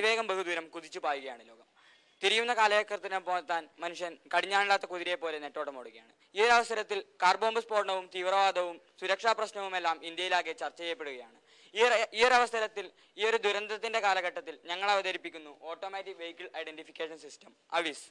അതിവേഗം ബഹുദൂരം കുതിച്ചു പായുകയാണ് ലോകം തിരിയുന്ന കാലചക്രത്തിനൊപ്പം താൻ മനുഷ്യൻ കടിഞ്ഞാണില്ലാത്ത കുതിരയെ പോലെ നെട്ടോട്ടം ഓടുകയാണ് ഈ ഒരു അവസരത്തിൽ കാർ ബോംബ് സ്ഫോടനവും തീവ്രവാദവും സുരക്ഷാ പ്രശ്നവുമെല്ലാം ഇന്ത്യയിലാകെ ചർച്ച ചെയ്യപ്പെടുകയാണ് ഈ ഒരു ഈ ഒരു അവസരത്തിൽ ഈ ഒരു ദുരന്തത്തിന്റെ കാലഘട്ടത്തിൽ ഞങ്ങൾ അവതരിപ്പിക്കുന്നു automatic vehicle identification system AVIS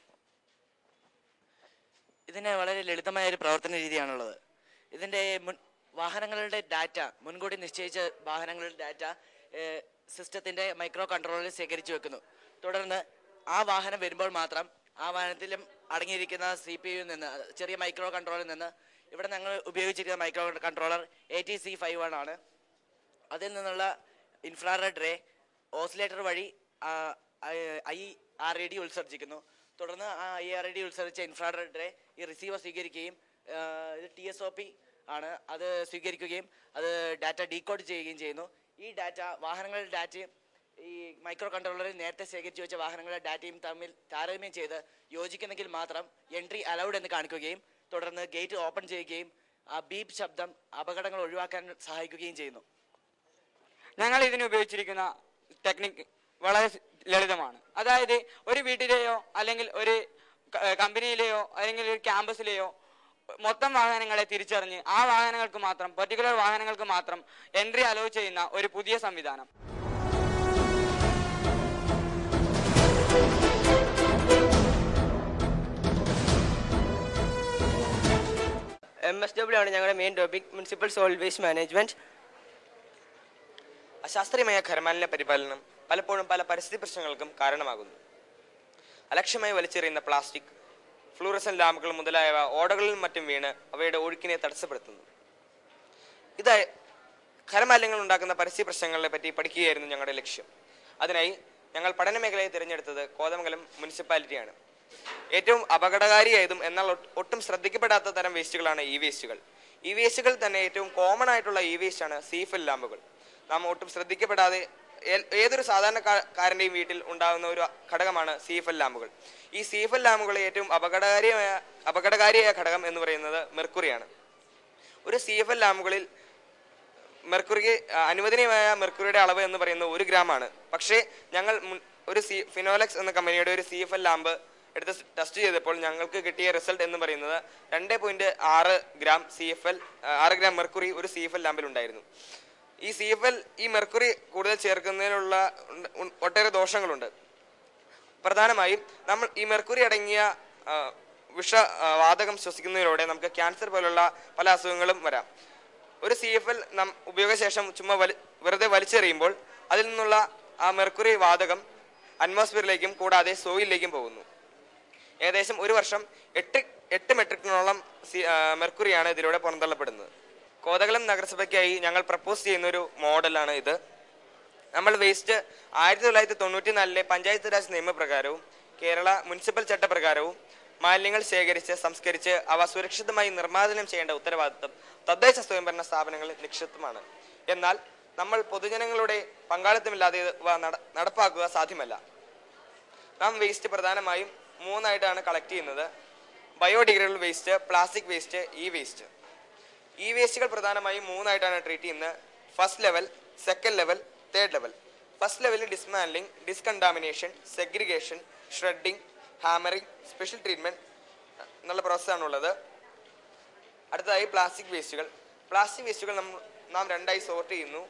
ഇതിന് വളരെ ലളിതമായ ഒരു പ്രവർത്തന രീതിയാണുള്ളത് ഇതിൻ്റെ മുൻ വാഹനങ്ങളുടെ ഡാറ്റ മുൻകൂട്ടി നിശ്ചയിച്ച വാഹനങ്ങളുടെ ഡാറ്റ സിസ്റ്റത്തിൻ്റെ മൈക്രോ കൺട്രോളറിൽ ശേഖരിച്ചു വെക്കുന്നു തുടർന്ന് ആ വാഹനം വരുമ്പോൾ മാത്രം ആ വാഹനത്തിലും അടങ്ങിയിരിക്കുന്ന സി പി യുയിൽ നിന്ന് ചെറിയ മൈക്രോ കൺട്രോളിൽ നിന്ന് ഇവിടെ ഞങ്ങൾ ഉപയോഗിച്ചിരിക്കുന്ന microcontroller A T C five one ആണ് അതിൽ നിന്നുള്ള ഇൻഫ്രാറെഡ് റേ ഓസിലേറ്റർ വഴി ഐ ആർ എ ഡി ഉത്സർജിക്കുന്നു തുടർന്ന് ആ ഐ ആർ എ ഡി ഉത്സർജിച്ച ഇൻഫ്രാറെഡ് റേ ഈ റിസീവർ സ്വീകരിക്കുകയും ആ, ഇത് ടി എസ് ഒ പി ആണ് അത് സ്വീകരിക്കുകയും അത് ഡാറ്റ ഡീകോഡ് ചെയ്യുകയും ചെയ്യുന്നു ഈ ഡാറ്റ വാഹനങ്ങളുടെ ഡാറ്റയും ഈ മൈക്രോ കൺട്രോളറിൽ നേരത്തെ ശേഖരിച്ചു വെച്ച വാഹനങ്ങളുടെ ഡാറ്റയും തമ്മിൽ താരതമ്യം ചെയ്ത് യോജിക്കുന്നെങ്കിൽ മാത്രം എൻട്രി അലൗഡ് എന്ന് കാണിക്കുകയും തുടർന്ന് ഗേറ്റ് ഓപ്പൺ ചെയ്യുകയും ആ ബീപ്പ് ശബ്ദം അപകടങ്ങൾ ഒഴിവാക്കാൻ സഹായിക്കുകയും ചെയ്യുന്നു ഞങ്ങൾ ഇതിന് ഉപയോഗിച്ചിരിക്കുന്ന ടെക്നിക്ക് വളരെ സ് ലളിതമാണ് അതായത് ഒരു വീട്ടിലെയോ അല്ലെങ്കിൽ ഒരു ക- ഏർ കമ്പനിയിലെയോ അല്ലെങ്കിൽ ഒരു ക്യാമ്പസിലെയോ മൊത്തം വാഹനങ്ങളെ തിരിച്ചറിഞ്ഞ് ആ വാഹനങ്ങൾക്ക് മാത്രം പെർട്ടിക്കുലർ വാഹനങ്ങൾക്ക് മാത്രം എൻട്രി അലോ ചെയ്യുന്ന ഒരു പുതിയ സംവിധാനം എം എസ് ഡബ്ല്യു ആണ് ഞങ്ങളുടെ main topic municipal solid waste management അശാസ്ത്രീയമായ ഖരമാലിന്യ പരിപാലനം പലപ്പോഴും പല പരിസ്ഥിതി പ്രശ്നങ്ങൾക്കും കാരണമാകുന്നു അലക്ഷ്യമായി വലിച്ചെറിയുന്ന പ്ലാസ്റ്റിക് ഫ്ലൂറസൻ ലാമ്പുകൾ മുതലായവ ഓടകളിലും മറ്റും വീണ് അവയുടെ ഒഴുക്കിനെ തടസ്സപ്പെടുത്തുന്നു ഇത് ഖരമാലിന്യങ്ങൾ ഉണ്ടാക്കുന്ന പരിസ്ഥിതി പ്രശ്നങ്ങളെ പറ്റി പഠിക്കുകയായിരുന്നു ഞങ്ങളുടെ ലക്ഷ്യം അതിനായി ഞങ്ങൾ പഠന മേഖലയെ തിരഞ്ഞെടുത്തത് കോതമംഗലം മുനിസിപ്പാലിറ്റിയാണ് ഏറ്റവും അപകടകാരിയായതും എന്നാൽ ഒട്ട് ഒട്ടും ശ്രദ്ധിക്കപ്പെടാത്ത തരം വേസ്റ്റുകളാണ് ഈ വേസ്റ്റുകൾ ഈ വേസ്റ്റുകൾ തന്നെ ഏറ്റവും കോമൺ ആയിട്ടുള്ള ഈ വേസ്റ്റ് ആണ് സീഫൽ ലാമ്പുകൾ നാം ഒട്ടും ശ്രദ്ധിക്കപ്പെടാതെ ഏ- ഏതൊരു സാധാരണക്കാരൻ്റെയും വീട്ടിൽ ഉണ്ടാകുന്ന ഒരു ഘടകമാണ് സീഫൽ ലാമ്പുകൾ ഈ സീഫൽ ലാമ്പുകളെ ഏറ്റവും അപകടകാരിയായ അപകടകാരിയായ ഘടകം എന്ന് പറയുന്നത് മെർക്കുറിയാണ് ഒരു സീഫൽ ലാമ്പുകളിൽ മെർക്കുറിക്ക് ആ, അനുവദനീയമായ മെർക്കുറിയുടെ അളവ് എന്ന് പറയുന്നത് ഒരു ഗ്രാം ആണ് പക്ഷേ ഞങ്ങൾ മുൻ- ഒരു സി ഫിനോലെക്സ് എന്ന കമ്പനിയുടെ ഒരു സി എഫ് എൽ ലാമ്പ് എടുത്ത് ടെസ്റ്റ് ചെയ്തപ്പോൾ ഞങ്ങൾക്ക് കിട്ടിയ റിസൾട്ട് എന്ന് പറയുന്നത് രണ്ട് പോയിന്റ് ആറ് ഗ്രാം സി എഫ് എൽ ആറ് ഗ്രാം മെർക്കുറി ഒരു സി എഫ് എൽ ലാമ്പിൽ ഉണ്ടായിരുന്നു ഈ സി എഫ് എൽ ഈ മെർക്കുറി കൂടുതൽ ചേർക്കുന്നതിനുള്ള ഉണ്ട്- ഉൺ- ഒട്ടേറെ ദോഷങ്ങളുണ്ട് പ്രധാനമായും നമ്മൾ ഈ മെർക്കുറി അടങ്ങിയ ആ, വിഷ ആ, വാതകം ശ്വസിക്കുന്നതിലൂടെ നമുക്ക് ക്യാൻസർ പോലുള്ള പല അസുഖങ്ങളും വരാം ഒരു സി എഫ് എൽ നാം ഉപയോഗശേഷം ചുമ്മാ വലി വെറുതെ വലിച്ചെറിയുമ്പോൾ അതിൽ നിന്നുള്ള ആ മെർക്കുറി വാതകം അറ്റ്മോസ്ഫിയറിലേക്കും കൂടാതെ സോയിലിലേക്കും പോകുന്നു ഏകദേശം ഒരു വർഷം എട്ട് എട്ട് മെട്രിക് ടണ്ണോളം സി- ആ, മെർക്കുറിയാണ് ഇതിലൂടെ പുറന്തള്ളപ്പെടുന്നത് കോതകലം നഗരസഭയ്ക്കായി ഞങ്ങൾ പ്രപ്പോസ് ചെയ്യുന്ന ഒരു മോഡലാണ് ഇത് നമ്മൾ വേസ്റ്റ് ആയിരത്തി തൊള്ളായിരത്തി തൊണ്ണൂറ്റി നാലിലെ പഞ്ചായത്ത് രാജ് നിയമപ്രകാരവും കേരള മുനിസിപ്പൽ ചട്ടപ്രകാരവും മാലിന്യങ്ങൾ ശേഖരിച്ച് സംസ്കരിച്ച് അവ സുരക്ഷിതമായി നിർമ്മാർജ്ജനം ചെയ്യേണ്ട ഉത്തരവാദിത്തം തദ്ദേശ സ്വയംഭരണ സ്ഥാപനങ്ങളിൽ നിക്ഷിപ്തമാണ് എന്നാൽ നമ്മൾ പൊതുജനങ്ങളുടെ പങ്കാളിത്തമില്ലാതെ ഇവ നട- നടപ്പാക്കുക സാധ്യമല്ല നാം വേസ്റ്റ് പ്രധാനമായും മൂന്നായിട്ടാണ് കളക്ട് ചെയ്യുന്നത് biodegradable waste plastic waste E waste ഈ വേസ്റ്റുകൾ പ്രധാനമായും മൂന്നായിട്ടാണ് ട്രീറ്റ് ചെയ്യുന്നത് first level second level third level first ലെവലിൽ dismantling decontamination segregation shredding hammering special treatment എന്നുള്ള പ്രോസസ്സാണ് ഉള്ളത് അടുത്തതായി പ്ലാസ്റ്റിക് വേസ്റ്റുകൾ പ്ലാസ്റ്റിക് വേസ്റ്റുകൾ നമ്മൾ നാം രണ്ടായി സോർട്ട് ചെയ്യുന്നു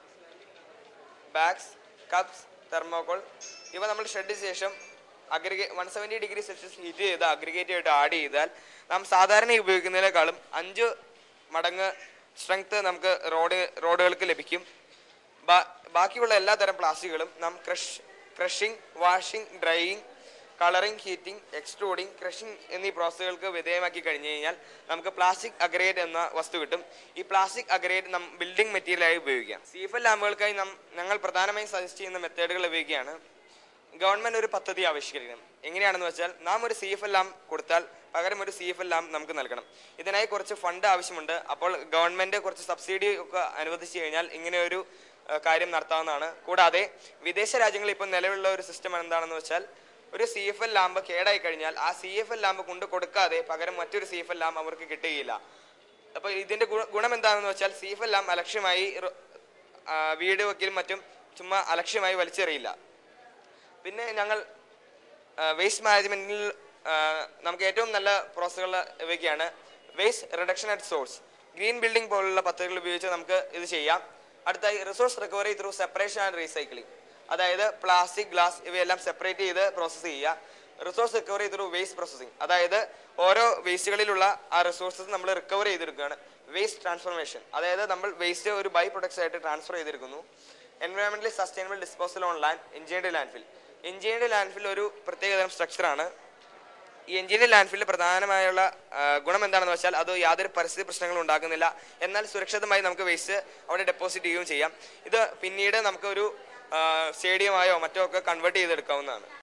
ബാഗ്സ് കപ്സ് തെർമോകോൾ ഇവ നമ്മൾ ഷെഡ് ശേഷം അഗ്രിഗേ one seventy degree Celsius heat ചെയ്ത് അഗ്രിഗേറ്റ് ആയിട്ട് ആഡ് ചെയ്താൽ നാം സാധാരണ ഉപയോഗിക്കുന്നതിനേക്കാളും അഞ്ച് മടങ്ങ് സ്ട്രെങ്ത് നമുക്ക് റോഡ് റോഡുകൾക്ക് ലഭിക്കും ബാ- ബാക്കിയുള്ള എല്ലാ തരം പ്ലാസ്റ്റിക്കുകളും നാം crush crushing washing drying colouring heating extruding crushing എന്നീ പ്രോസസ്സുകൾക്ക് വിധേയമാക്കി കഴിഞ്ഞു കഴിഞ്ഞാൽ നമുക്ക് പ്ലാസ്റ്റിക് അഗ്രേറ്റ് എന്ന വസ്തു കിട്ടും ഈ പ്ലാസ്റ്റിക് അഗ്രേറ്റ് നം ബിൽഡിംഗ് മെറ്റീരിയലായി ഉപയോഗിക്കാം സീഫൽ ലാമ്പുകൾക്കായി നാം ഞങ്ങൾ പ്രധാനമായും സജസ്റ്റ് ചെയ്യുന്ന മെത്തേഡുകൾ ഉപയോഗിക്കുകയാണ് ഗവൺമെന്റ് ഒരു പദ്ധതി ആവിഷ്കരിക്കണം എങ്ങനെയാണെന്ന് വെച്ചാൽ നാം ഒരു സി എഫ് എൽ ലാമ്പ് കൊടുത്താൽ പകരം ഒരു സി എഫ് എൽ ലാമ്പ് നമുക്ക് നൽകണം ഇതിനായി കുറച്ച് ഫണ്ട് ആവശ്യമുണ്ട് അപ്പോൾ ഗവൺമെന്റ് കുറച്ച് സബ്സിഡി ഒക്കെ അനുവദിച്ചു കഴിഞ്ഞാൽ ഇങ്ങനെ ഒരു ഏഹ്, കാര്യം നടത്താവുന്നതാണ് കൂടാതെ വിദേശ രാജ്യങ്ങളിൽ ഇപ്പോൾ നിലവിലുള്ള ഒരു സിസ്റ്റം എന്താണെന്ന് വെച്ചാൽ ഒരു സി എഫ് എൽ ലാമ്പ് കേടായി കഴിഞ്ഞാൽ ആ സി എഫ് എൽ ലാമ്പ് കൊണ്ട് കൊടുക്കാതെ പകരം മറ്റൊരു സി എഫ് എൽ ലാമ്പ് അവർക്ക് കിട്ടുകയില്ല അപ്പൊ ഇതിന്റെ ഗുണ- ഗുണം എന്താണെന്ന് വെച്ചാൽ സി എഫ് എൽ ലാമ്പ് അലക്ഷ്യമായി റോ- ആ, വീട് വക്കിലും മറ്റും ചുമ്മാ അലക്ഷ്യമായി വലിച്ചെറിയില്ല പിന്നെ ഞങ്ങൾ വേസ്റ്റ് മാനേജ്മെന്റിൽ നമുക്ക് ഏറ്റവും നല്ല പ്രോസസ്സുകൾ ഇവയ്ക്കാണ് waste reduction at source green building പോലുള്ള പദ്ധതികൾ ഉപയോഗിച്ച് നമുക്ക് ഇത് ചെയ്യാം അടുത്തായി resource recovery through separation and recycling അതായത് പ്ലാസ്റ്റിക് ഗ്ലാസ് ഇവയെല്ലാം സെപ്പറേറ്റ് ചെയ്ത് പ്രോസസ്സ് ചെയ്യുക resource recovery through waste processing അതായത് ഓരോ വേസ്റ്റുകളിലുള്ള ആ റിസോഴ്സസ് നമ്മൾ റിക്കവർ ചെയ്തെടുക്കുകയാണ് വേസ്റ്റ് ട്രാൻസ്ഫോർമേഷൻ അതായത് നമ്മൾ വേസ്റ്റ് ഒരു ബൈ പ്രൊഡക്ട്സ് ആയിട്ട് ട്രാൻസ്ഫർ ചെയ്തെടുക്കുന്നു എൻവയോൺമെന്റലി sustainable disposal on land engineered landfill engineered landfill ഒരു പ്രത്യേകതരം സ്ട്രക്ചറാണ് ഈ എഞ്ചിനീയർ ലാൻഡ്ഫില്ലിൽ പ്രധാനമായുള്ള ആ, ഗുണം എന്താണെന്ന് വെച്ചാൽ അത് യാതൊരു പരിസ്ഥിതി പ്രശ്നങ്ങളും ഉണ്ടാക്കുന്നില്ല എന്നാൽ സുരക്ഷിതമായി നമുക്ക് വേസ്റ്റ് അവിടെ ഡെപ്പോസിറ്റ് ചെയ്യുകയും ചെയ്യാം ഇത് പിന്നീട് നമുക്കൊരു സ്റ്റേഡിയമായോ മറ്റോ ഒക്കെ കൺവേർട്ട് ചെയ്തെടുക്കാവുന്നതാണ്